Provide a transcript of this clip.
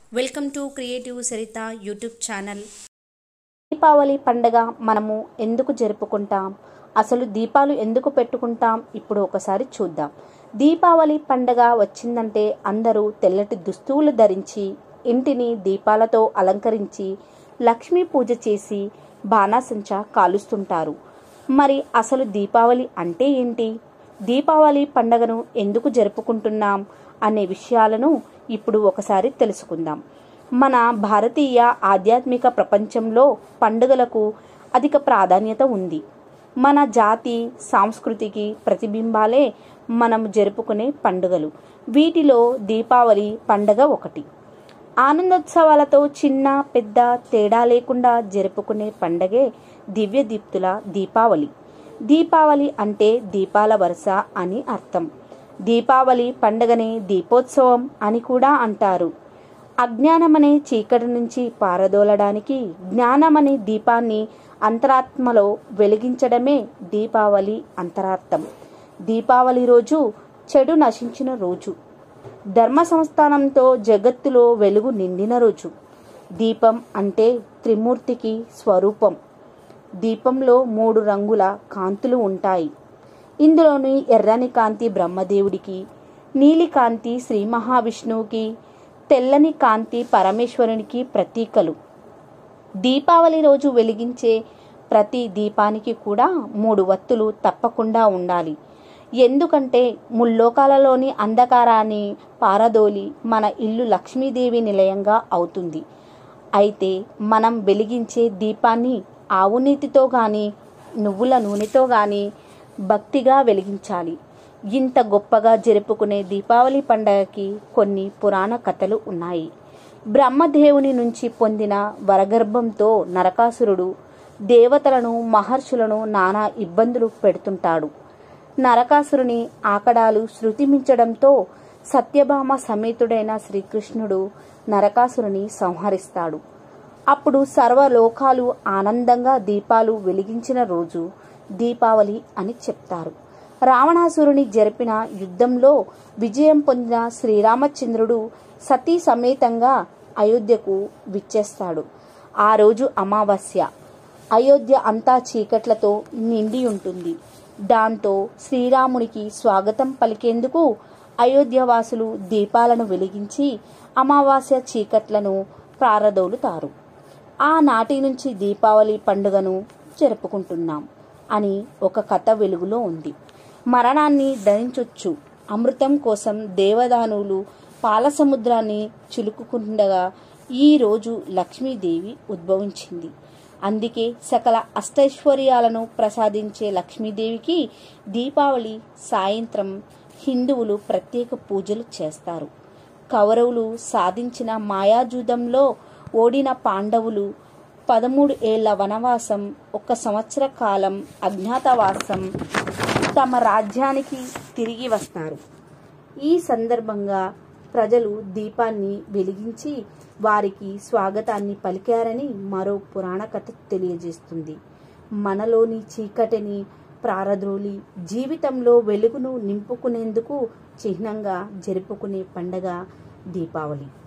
welcome to creative Saritha YouTube channel Deepavali పండగ మనము ఎందుకు జరుపుకుంటాం అసలు దీపాలు ఎందుకు పెట్టుకుంటాం ఇప్పుడు ఒకసారి చూద్దాం దీపావళి పండగ వచ్చిందంటే అందరూ తెల్లటి దుస్తువులు ధరించి ఇంటిని దీపాలతో అలంకరించి లక్ష్మీ పూజ చేసి బాణాసంచా కాలుస్తుంటారు మరి అసలు దీపావళి అంటే ఏంటి దీపావళి పండగను ఎందుకు జరుపుకుంటున్నాం అనే విషయాలను ఇప్పుడు ఒకసారి తెలుసుకుందాం మన భారతీయ ఆధ్యాత్మిక ప్రపంచంలో పండుగలకు అధిక ప్రాధాన్యత ఉంది మన జాతి సంస్కృతికి ప్రతిబింబాలే మనం జరుపుకునే పండుగలు వీటిలో దీపావళి పండగ ఒకటి ఆనందోత్సవాలతో చిన్న పెద్ద తేడా లేకుండా జరుపుకునే పండగే దివ్య దీప్తుల దీపావళి దీపావళి అంటే దీపాల వరుస అని అర్థం దీపావళి పండగని దీపోత్సవం అని కూడా అంటారు అజ్ఞానమనే చీకటి నుంచి పారదోలడానికి జ్ఞానమనే దీపాన్ని అంతరాత్మలో వెలిగించడమే దీపావళి అంతరార్థం దీపావళి రోజు చెడు నశించిన రోజు ధర్మ సంస్థానంతో జగత్తులో వెలుగు నిండిన రోజు దీపం అంటే త్రిమూర్తికి స్వరూపం దీపంలో మూడు రంగుల కాంతులు ఉంటాయి ఇందులోని ఎర్రని కాంతి బ్రహ్మదేవుడికి నీలి కాంతి శ్రీ మహావిష్ణువుకి తెల్లని కాంతి పరమేశ్వరునికి ప్రతీకలు దీపావళి రోజు వెలిగించే ప్రతి దీపానికి కూడా మూడు వత్తులు తప్పకుండా ఉండాలి ఎందుకంటే ముల్లోకాలలోని అంధకారాన్ని పారదోలి మన ఇల్లు లక్ష్మీదేవి నిలయంగా అవుతుంది అయితే మనం వెలిగించే దీపాన్ని ఆవు నీతితో గాని నువ్వుల నూనెతో గాని భక్తిగా వెలిగించాలి ఇంత గొప్పగా జరుపుకునే దీపావళి పండగకి కొన్ని పురాణ కథలు ఉన్నాయి బ్రహ్మదేవుని నుంచి పొందిన వరగర్భంతో నరకాసురుడు దేవతలను మహర్షులను నానా ఇబ్బందులు పెడుతుంటాడు నరకాసురుని ఆకడాలు శృతిమించడంతో సత్యభామ సమేతుడైన శ్రీకృష్ణుడు నరకాసురుని సంహరిస్తాడు అప్పుడు సర్వలోకాలు ఆనందంగా దీపాలు వెలిగించిన రోజు దీపావళి అని చెప్తారు రావణాసురుని జరిపిన యుద్ధంలో విజయం పొందిన శ్రీరామచంద్రుడు సతీ సమేతంగా అయోధ్యకు విచ్చేస్తాడు ఆ రోజు అమావాస్య అయోధ్య అంతా చీకట్లతో నిండి ఉంటుంది దాంతో శ్రీరామునికి స్వాగతం పలికేందుకు అయోధ్యవాసులు దీపాలను వెలిగించి అమావాస్య చీకట్లను ప్రారదోలుతారు ఆనాటి నుంచి దీపావళి పండుగను జరుపుకుంటున్నాం అని ఒక కథ వెలుగులో ఉంది మరణాన్ని ధరించొచ్చు అమృతం కోసం దేవదానువులు పాల సముద్రాన్ని చిలుకుకుండగా ఈ రోజు లక్ష్మీదేవి ఉద్భవించింది అందుకే సకల అష్టైశ్వర్యాలను ప్రసాదించే లక్ష్మీదేవికి దీపావళి సాయంత్రం హిందువులు ప్రత్యేక పూజలు చేస్తారు కౌరవులు సాధించిన మాయాజూదంలో ఓడిన పాండవులు పదమూడు ఏళ్ల వనవాసం ఒక సంవత్సర కాలం అజ్ఞాతవాసం తమ రాజ్యానికి తిరిగి వస్తారు ఈ సందర్భంగా ప్రజలు దీపాన్ని వెలిగించి వారికి స్వాగతాన్ని పలికారని మరో పురాణ కథ తెలియజేస్తుంది మనలోని చీకటిని ప్రారద్రోలి జీవితంలో వెలుగును నింపుకునేందుకు చిహ్నంగా జరుపుకునే పండగ దీపావళి